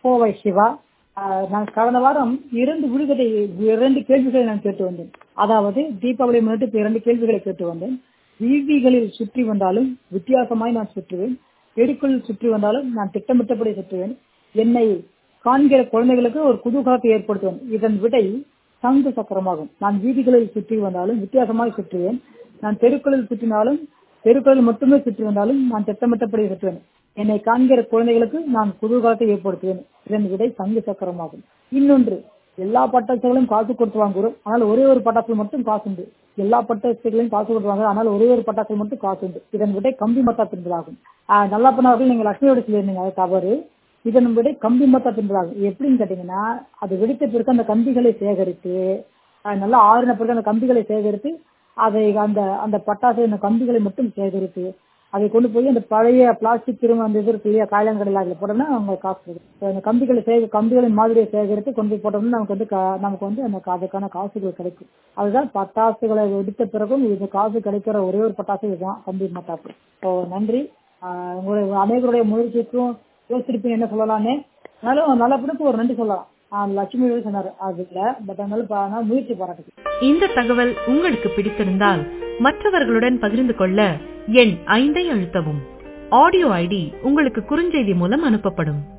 கோவை சிவா ஆஹ் நான் கடந்த வாரம் இரண்டு விடுகதை இரண்டு கேள்விகளை நான் கேட்டு வந்தேன் அதாவது தீபாவளி முன்னிட்டு இப்ப இரண்டு கேள்விகளை கேட்டு வந்தேன் வீதிகளில் சுற்றி வந்தாலும் வித்தியாசமாய் நான் சுற்றுவேன் தெருக்குள் சுற்றி வந்தாலும் நான் திட்டமிட்டபடி சுற்றுவேன் என்னை காண்கிற குழந்தைகளுக்கு ஒரு குதூகலத்தை ஏற்படுத்துவேன் இதன் விடை சங்கு சக்கரமாகும் நான் வீதிகளில் சுற்றி வந்தாலும் வித்தியாசமாய் சுற்றுவேன் நான் தெருக்களில் சுற்றினாலும் தெருக்களில் மட்டுமே சுற்றி வந்தாலும் நான் திட்டமிட்டபடி சுற்றுவேன் என்னை காண்கிற குழந்தைகளுக்கு நான் குதூகலத்தை ஏற்படுத்துவேன் இதன் விடை சங்கு சக்கரமாகும் இன்னொன்று எல்லா பட்டாசுகளும் காசு கொடுத்து வாங்குறோம் ஆனால் ஒரே ஒரு பட்டாசு மட்டும் காசு உண்டு எல்லா பட்டாசுகளையும் காசு கொடுத்து வாங்குறோம் ஆனால் ஒரே ஒரு பட்டாசு மட்டும் காசு உண்டு இதன் விடை கம்பி மத்தா தின்பதாகும் ஆஹ் நல்லா பண்ணவர்கள் நீங்க லட்சுமியோட சொல்லியிருந்தீங்க அது தவறு இதன் விடை கம்பி மத்தா தின்பதாகும் எப்படின்னு கேட்டீங்கன்னா அது வெடித்த பிறகு அந்த கம்பிகளை சேகரித்து ஆஹ் நல்லா ஆறின பிறகு அந்த கம்பிகளை சேகரித்து அதை அந்த அந்த பட்டாசு அந்த கம்பிகளை மட்டும் சேகரித்து அதை கொண்டு போய் அந்த பழைய பிளாஸ்டிக் திரும்ப அந்த இது இருக்கு இல்லையா காயலான் கடையில் அதில் போட்டோம்னா அவங்க காசு கிடைக்கும். So, அந்த கம்பிகளை சேக கம்பிகளின் மாதிரியை சேகரித்து கொண்டு போய் போட்டோம்னா நமக்கு வந்து கா- நமக்கு வந்து அந்த கா- அதுக்கான காசுகள் கிடைக்கும் அதுதான் பட்டாசுகளை வெடித்த பிறகும் இது காசு கிடைக்கிற ஒரே ஒரு பட்டாசு இதுதான் கம்பி மத்தாப்பு ஸோ நன்றி ஆஹ் உங்களுடைய அனைவருடைய முயற்சிக்கும் யோசிச்சிருப்பீங்க என்ன சொல்லலாம்னு அதனாலும் நல்ல பிடிப்பு ஒரு நன்றி சொல்லலாம் ஆஹ் லட்சுமி வேலு சொன்னார் அது இல்லை பட் அதனால பா- நான் முயற்சி பாராட்டுக்கு இந்த தகவல் உங்களுக்கு பிடித்திருந்தால் மற்றவர்களுடன் பகிர்ந்து கொள்ள எண் ஐந்தை அழுத்தவும் ஆடியோ ஐடி உங்களுக்கு குறுஞ்செய்தி மூலம் அனுப்பப்படும்